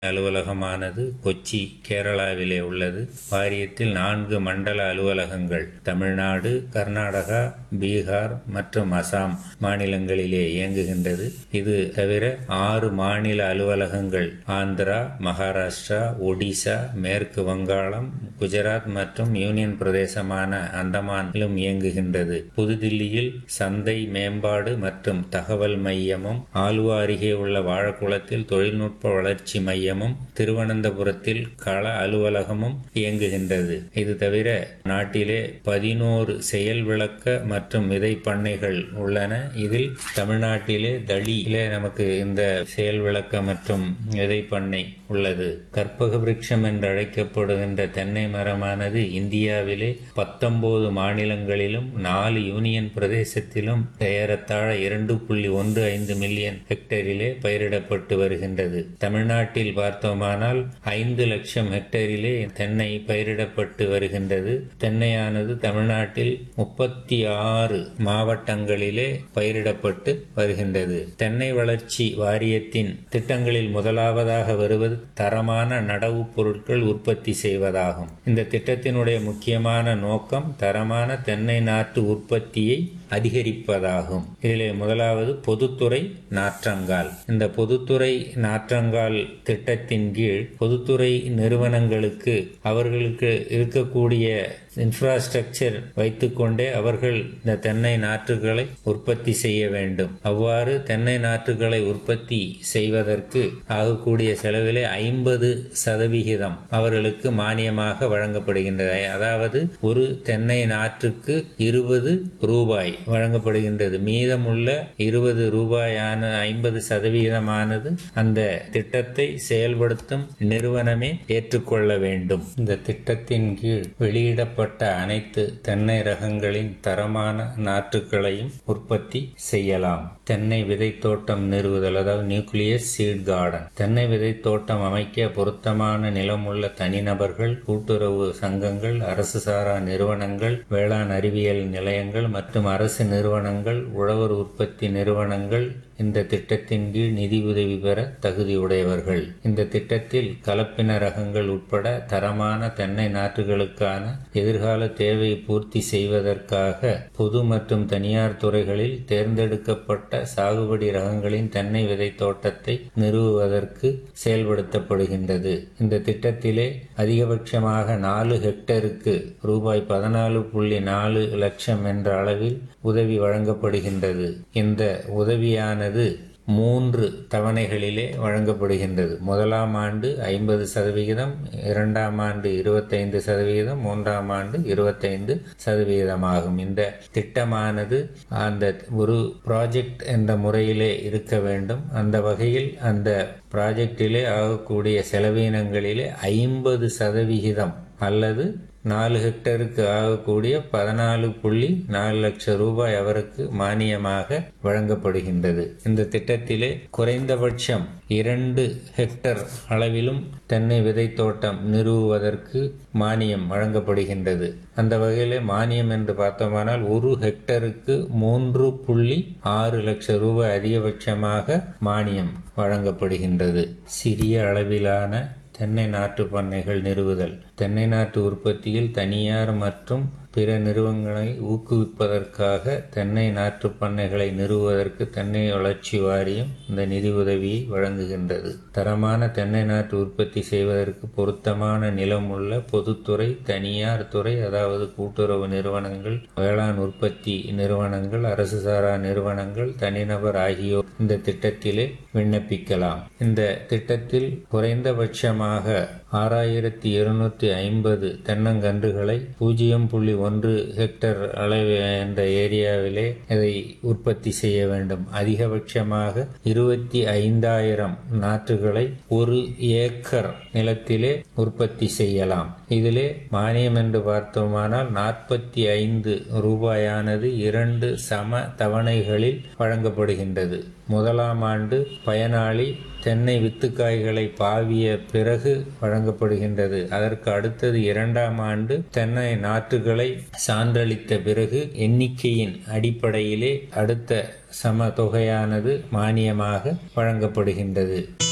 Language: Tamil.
அலுவலகமானது கொச்சி கேரளாவிலே உள்ளது வாரியத்தில் நான்கு மண்டல அலுவலகங்கள் தமிழ்நாடு கர்நாடகா பீகார் மற்றும் அசாம் மாநிலங்களிலே இயங்குகின்றது இது தவிர ஆறு மாநில அலுவலகங்கள் ஆந்திரா மகாராஷ்டிரா ஒடிசா மேற்கு வங்காளம் குஜராத் மற்றும் யூனியன் பிரதேசமான அந்தமானிலும் இயங்குகின்றது புதுதில்லியில் சந்தை மேம்பாடு மற்றும் தகவல் மையமும் ஆலுவா அருகே உள்ள வாழக்குளத்தில் தொழில்நுட்ப வளர்ச்சி மையமும் திருவனந்தபுரத்தில் கள அலுவலகமும் இயங்குகின்றது இது தவிர நாட்டிலே பதினோரு செயல் விளக்க மற்றும் விதை பண்ணைகள் உள்ளன இதில் தமிழ்நாட்டிலே தளியிலே நமக்கு இந்த செயல் விளக்க மற்றும் விதை பண்ணை உள்ளது கற்பக விருட்சம் என்று அழைக்கப்படுகின்ற தென்னை மரமானது இந்தியாவிலே பத்தொன்பது மாநிலங்களிலும் நாலு யூனியன் பிரதேசத்திலும் ஏறத்தாழ இரண்டு புள்ளி ஒன்று ஐந்து மில்லியன் ஹெக்டேரிலே பயிரிடப்பட்டு வருகின்றது தமிழ்நாட்டில் பார்த்தோமானால் ஐந்து லட்சம் ஹெக்டேரிலே தென்னை பயிரிடப்பட்டு வருகின்றது தென்னையானது தமிழ்நாட்டில் முப்பத்தி ஆறு மாவட்டங்களிலே பயிரிடப்பட்டு வருகின்றது தென்னை வளர்ச்சி வாரியத்தின் திட்டங்களில் முதலாவதாக வருவது தரமான நடவு பொருட்கள் உற்பத்தி செய்வதாகும் இந்த திட்டத்தினுடைய முக்கியமான நோக்கம் தரமான தென்னை நாற்று உற்பத்தியை அதிகரிப்பதாகும் இதிலே முதலாவது பொதுத்துறை நாற்றங்கால் இந்த பொதுத்துறை நாற்றங்கால் திட்டத்தின் கீழ் பொதுத்துறை நிறுவனங்களுக்கு அவர்களுக்கு இருக்கக்கூடிய இன்ஃப்ராஸ்ட்ரக்சர் வைத்துக்கொண்டே அவர்கள் இந்த தென்னை நாற்றுகளை உற்பத்தி செய்ய வேண்டும் அவ்வாறு தென்னை நாற்றுகளை உற்பத்தி செய்வதற்கு ஆகக்கூடிய செலவிலே ஐம்பது சதவிகிதம் அவர்களுக்கு மானியமாக வழங்கப்படுகின்றது அதாவது ஒரு தென்னை நாற்றுக்கு இருபது ரூபாய் வழங்கப்படுகின்றது மீதமுள்ள இருபது ரூபாயான ஐம்பது சதவிகிதமானது அந்த திட்டத்தை செயல்படுத்தும் நிறுவனமே ஏற்றுக்கொள்ள வேண்டும் இந்த திட்டத்தின் கீழ் வெளியிடப்பட்ட அனைத்து தென்னை ரகங்களின் தரமான நாற்றுகளையும் உற்பத்தி செய்யலாம் தென்னை விதை தோட்டம் நிறுவுதல் அதாவது நியூக்ளியஸ் சீட் கார்டன் தென்னை விதை தோட்டம் அமைக்க பொருத்தமான நிலமுள்ள தனிநபர்கள் கூட்டுறவு சங்கங்கள் அரசு சாரா நிறுவனங்கள் வேளாண் அறிவியல் நிலையங்கள் மற்றும் அரசு நிறுவனங்கள் உழவர் உற்பத்தி நிறுவனங்கள் இந்த திட்டத்தின் கீழ் நிதி உதவி பெற தகுதியுடையவர்கள் இந்த திட்டத்தில் கலப்பின ரகங்கள் உட்பட தரமான தென்னை நாற்றுகளுக்கான எதிர்கால தேவையை பூர்த்தி செய்வதற்காக பொது மற்றும் தனியார் துறைகளில் தேர்ந்தெடுக்கப்பட்ட சாகுபடி ரகங்களின் தென்னை விதை தோட்டத்தை நிறுவுவதற்கு செயல்படுத்தப்படுகின்றது இந்த திட்டத்திலே அதிகபட்சமாக நாலு ஹெக்டருக்கு ரூபாய் பதினாலு புள்ளி நாலு லட்சம் என்ற அளவில் உதவி வழங்கப்படுகின்றது இந்த உதவியானது மூன்று தவணைகளிலே வழங்கப்படுகின்றது முதலாம் ஆண்டு ஐம்பது சதவிகிதம் இரண்டாம் ஆண்டு இருபத்தைந்து சதவிகிதம் மூன்றாம் ஆண்டு இருபத்தைந்து சதவிகிதமாகும் இந்த திட்டமானது அந்த ஒரு ப்ராஜெக்ட் என்ற முறையிலே இருக்க வேண்டும் அந்த வகையில் அந்த ப்ராஜெக்டிலே ஆகக்கூடிய செலவினங்களிலே ஐம்பது சதவிகிதம் அல்லது நாலு ஹெக்டருக்கு ஆகக்கூடிய பதினாலு புள்ளி நாலு லட்சம் ரூபாய் அவருக்கு மானியமாக வழங்கப்படுகின்றது இந்த திட்டத்திலே குறைந்தபட்சம் இரண்டு ஹெக்டர் அளவிலும் தென்னை விதை தோட்டம் நிறுவுவதற்கு மானியம் வழங்கப்படுகின்றது அந்த வகையிலே மானியம் என்று பார்த்தோமானால் ஒரு ஹெக்டருக்கு மூன்று புள்ளி ஆறு லட்சம் ரூபாய் அதிகபட்சமாக மானியம் வழங்கப்படுகின்றது சிறிய அளவிலான தென்னை நாட்டு பண்ணைகள் நிறுவுதல் தென்னை நாட்டு உற்பத்தியில் தனியார் மற்றும் பிற நிறுவனங்களை ஊக்குவிப்பதற்காக தென்னை நாற்று பண்ணைகளை நிறுவுவதற்கு தென்னை வளர்ச்சி வாரியம் இந்த நிதி உதவியை வழங்குகின்றது தரமான தென்னை நாற்று உற்பத்தி செய்வதற்கு பொருத்தமான நிலம் உள்ள பொதுத்துறை தனியார் துறை அதாவது கூட்டுறவு நிறுவனங்கள் வேளாண் உற்பத்தி நிறுவனங்கள் அரசு சாரா நிறுவனங்கள் தனிநபர் ஆகியோர் இந்த திட்டத்திலே விண்ணப்பிக்கலாம் இந்த திட்டத்தில் குறைந்தபட்சமாக ஆறாயிரத்தி இருநூற்றி ஐம்பது தென்னங்கன்றுகளை பூஜ்ஜியம் புள்ளி ஒன்று ஹெக்டர் அளவு என்ற ஏரியாவிலே இதை உற்பத்தி செய்ய வேண்டும் அதிகபட்சமாக இருபத்தி ஐந்தாயிரம் நாற்றுகளை ஒரு ஏக்கர் நிலத்திலே உற்பத்தி செய்யலாம் இதிலே மானியம் என்று பார்த்தோமானால் நாற்பத்தி ஐந்து ரூபாயானது இரண்டு சம தவணைகளில் வழங்கப்படுகின்றது முதலாம் ஆண்டு பயனாளி தென்னை வித்துக்காய்களை பாவிய பிறகு வழங்கப்படுகின்றது அதற்கு அடுத்தது இரண்டாம் ஆண்டு தென்னை நாற்றுகளை சான்றளித்த பிறகு எண்ணிக்கையின் அடிப்படையிலே அடுத்த சம தொகையானது மானியமாக வழங்கப்படுகின்றது